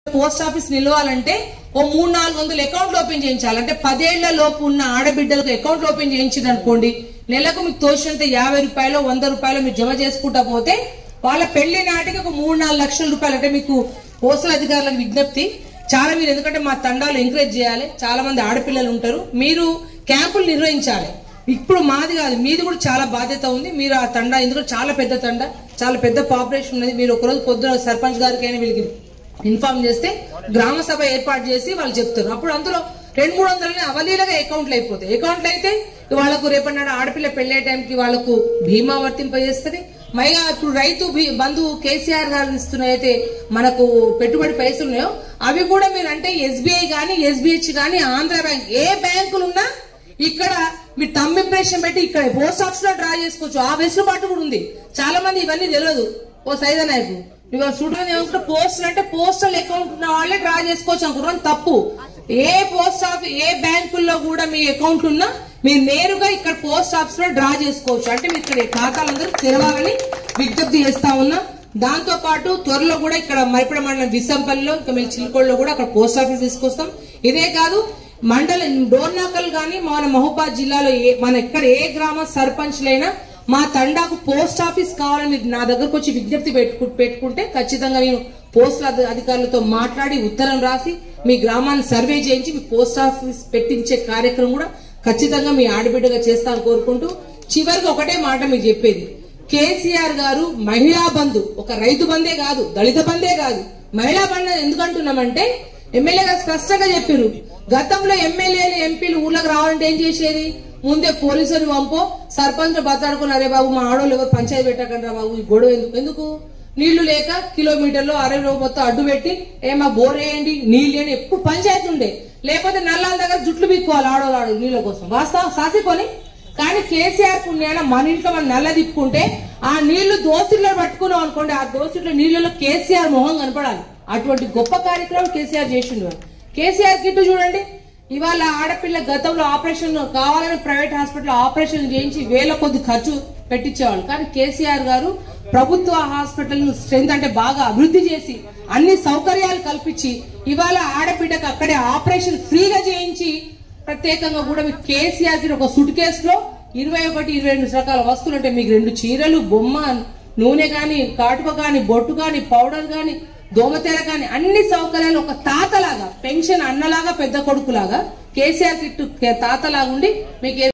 Post office నిలవాలంటే ఓ మూడు నాలుగు వందలు అకౌంట్లు ఓపెన్ చేయించాలి అంటే పదేళ్ల లోపు ఉన్న ఆడబిడ్డలకు అకౌంట్ ఓపెన్ చేయించింది అనుకోండి నెలకు మీకు తోచినంత యాభై రూపాయలు వంద రూపాయలు మీరు జమ చేసుకుంటా పోతే వాళ్ళ పెళ్లి నాటికి ఒక మూడు నాలుగు లక్షల రూపాయలు అంటే మీకు పోస్టల్ అధికారులకు విజ్ఞప్తి చాలా మీరు ఎందుకంటే మా తండాలు ఎంకరేజ్ చేయాలి చాలా మంది ఆడపిల్లలు ఉంటారు మీరు క్యాంపులు నిర్వహించాలి ఇప్పుడు మాది కాదు మీది కూడా చాలా బాధ్యత ఉంది మీరు ఆ తండా ఎందుకంటే చాలా పెద్ద తండా చాలా పెద్ద పాపులేషన్ ఉన్నది మీరు ఒకరోజు పొద్దున సర్పంచ్ గారికి అయినా వీళ్ళకి ఇన్ఫార్మ్ చేస్తే గ్రామ సభ ఏర్పాటు చేసి వాళ్ళు చెప్తారు అప్పుడు అందులో రెండు మూడు వందలని అవలీలగా అకౌంట్లు అయిపోతాయి అకౌంట్లు అయితే వాళ్ళకు రేపన్నాడు ఆడపిల్ల పెళ్లే టైంకి వాళ్ళకు బీమా వర్తింపజేస్తుంది మైగా ఇప్పుడు రైతు బీ- బంధు కేసీఆర్ గారు ఇస్తున్న అయితే మనకు పెట్టుబడి పైసలు ఉన్నాయో అవి కూడా మీరు అంటే ఎస్బీఐ గానీ ఎస్బీహెచ్ గానీ ఆంధ్ర బ్యాంక్ ఏ బ్యాంకులు ఉన్నా ఇక్కడ మీరు తమ్ ఇంప్రెషన్ పెట్టి ఇక్కడ పోస్ట్ ఆఫీస్ లో డ్రా చేసుకోవచ్చు ఆ వెసులుబాటు కూడా ఉంది చాలా మంది ఇవన్నీ తెలియదు ఓ సైదా నాయకు ఇవాళ చూడని ఏమనుకుంటే పోస్టల్ అంటే పోస్టల్ అకౌంట్ ఉన్న వాళ్ళే డ్రా చేసుకోవచ్చు అనుకుంటున్నాం తప్పు ఏ పోస్ట్ ఆఫీస్ ఏ బ్యాంకుల్లో కూడా మీ అకౌంట్ ఉన్నా మీరు నేరుగా ఇక్కడ పోస్ట్ ఆఫీస్ లో డ్రా చేసుకోవచ్చు అంటే మీరు ఇక్కడ ఖాతాలందరూ తెరవాలని విజ్ఞప్తి చేస్తా ఉన్నా దాంతో పాటు త్వరలో కూడా ఇక్కడ మైపడ మండలం విసంపల్లిలో ఇంకా మేము చిలుకోళ్ళలో కూడా అక్కడ పోస్ట్ ఆఫీస్ తీసుకొస్తాం ఇదే కాదు మండల డోర్నాకల్ గాని మన మహబాద్ జిల్లాలో ఏ మన ఎక్కడ ఏ గ్రామ సర్పంచ్లైనా మా తండాకు పోస్ట్ ఆఫీస్ కావాలని మీరు నా దగ్గరకు వచ్చి విజ్ఞప్తి పెట్టుకు పెట్టుకుంటే ఖచ్చితంగా నేను పోస్టల్ అధి- అధికారులతో మాట్లాడి ఉత్తరం రాసి మీ గ్రామాన్ని సర్వే చేయించి మీ పోస్ట్ ఆఫీస్ పెట్టించే కార్యక్రమం కూడా ఖచ్చితంగా మీ ఆడబిడ్డగా చేస్తాను కోరుకుంటూ చివరికి ఒకటే మాట మీకు చెప్పేది కేసీఆర్ గారు మహిళా బంధు ఒక రైతు బందే కాదు దళిత బందే కాదు మహిళా బంధు ఎందుకంటున్నామంటే ఎమ్మెల్యే గారు స్పష్టంగా చెప్పారు గతంలో ఎమ్మెల్యేలు ఎంపీలు ఊళ్ళకి రావాలంటే ఏం చేసేది ముందే పోలీసులు పంపో సర్పంచ్ బతాడుకున్నారే బాబు మా ఆడోళ్ళు ఎవరు పంచాయతీ పెట్టకండి రా బాబు ఈ గొడవ ఎందుకు ఎందుకు నీళ్లు లేక కిలోమీటర్లు అరవై రోజు మొత్తం అడ్డు పెట్టి ఏ మా బోర్ వేయండి నీళ్ళు వేయండి ఎప్పుడు పంచాయతీ ఉండే లేకపోతే నల్లాల దగ్గర జుట్లు బిక్కోవాలి ఆడోళ్ళు ఆడు నీళ్ళ కోసం వాస్తవం సాసిపోని కానీ కేసీఆర్ పుణ్యాన మన ఇంట్లో మనం నల్ల తిప్పుకుంటే ఆ నీళ్లు దోసిలో పట్టుకున్నాం అనుకోండి ఆ దోసిలో నీళ్ళలో కేసీఆర్ మొహం కనపడాలి అటువంటి గొప్ప కార్యక్రమం కేసీఆర్ చేసిండు వాడు. కేసీఆర్ కిట్టు చూడండి ఇవాళ ఆడపిల్ల గతంలో ఆపరేషన్ కావాలని ప్రైవేట్ హాస్పిటల్ ఆపరేషన్ చేయించి వేల కొద్ది ఖర్చు పెట్టించేవాళ్ళు కానీ కేసీఆర్ గారు ప్రభుత్వ హాస్పిటల్ స్ట్రెంత్ అంటే బాగా అభివృద్ధి చేసి అన్ని సౌకర్యాలు కల్పించి ఇవాళ ఆడబిడ్డకు అక్కడే ఆపరేషన్ ఫ్రీగా చేయించి ప్రత్యేకంగా కూడా మీకు కేసీఆర్ కి ఒక సుట్ కేసులో ఇరవై ఒకటి ఇరవై రెండు రకాల వస్తువులు అంటే మీకు రెండు చీరలు బొమ్మ నూనె గాని కాటుక గాని బొట్టు గాని పౌడర్ గాని దోమతెర గాని అన్ని సౌకర్యాలు ఒక తాతలాగా పెన్షన్ అన్నలాగా పెద్ద కొడుకులాగా కేసీఆర్ కిట్టు తాతలాగా ఉండి మీకు